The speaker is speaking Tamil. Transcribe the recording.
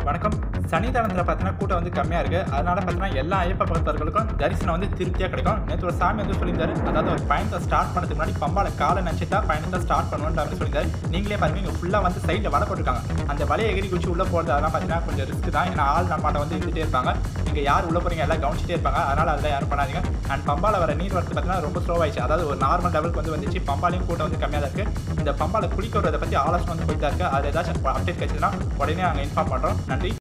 வணக்கம் சனிதானத்தில் பார்த்தீங்கன்னா கூட்டம் வந்து கம்மியாக இருக்குது அதனால பார்த்தீங்கன்னா எல்லா ஐயப்ப பக்தர்களுக்கும் தரிசனம் வந்து திருப்தியாக கிடைக்கும் நேற்று ஒரு சாமி வந்து சொல்லியிருந்தாரு அதாவது ஒரு பயணத்தை ஸ்டார்ட் பண்ணதுக்கு முன்னாடி பம்பால காலை நினச்சிட்டா பயணத்தை ஸ்டார்ட் பண்ணுவோன்ற மாதிரி சொல்லியிருந்தாரு நீங்களே பாருங்க இங்கே ஃபுல்லாக வந்து சைடில் வலை போட்டிருக்காங்க அந்த வலையை எகிரி குச்சி உள்ளே போகிறது அதெல்லாம் பார்த்தீங்கன்னா கொஞ்சம் ரிஸ்க் தான் ஏன்னா ஆள் நம்மகிட்ட வந்து இருந்துகிட்டே இருப்பாங்க இங்கே யார் உள்ள போகிறீங்க எல்லாம் கவனிச்சிட்டே இருப்பாங்க அதனால் அதெல்லாம் யாரும் பண்ணாதீங்க அண்ட் பம்பால வர நீர் வரது பார்த்தீங்கன்னா ரொம்ப ஸ்லோ ஆயிடுச்சு அதாவது ஒரு நார்மல் லெவலுக்கு வந்து வந்துச்சு பம்பாலையும் கூட்டம் வந்து கம்மியாக தான் இருக்குது இந்த பம்பால குளிக்கிறத பற்றி ஆலோசனை வந்து போயிட்டு தான் இருக்குது அது ஏதாச்சும் அப்டேட் கிடைச்சதுன்னா உடனே நாங்கள் இன்ஃபார்ம் பண்ணுறோம் நன்றி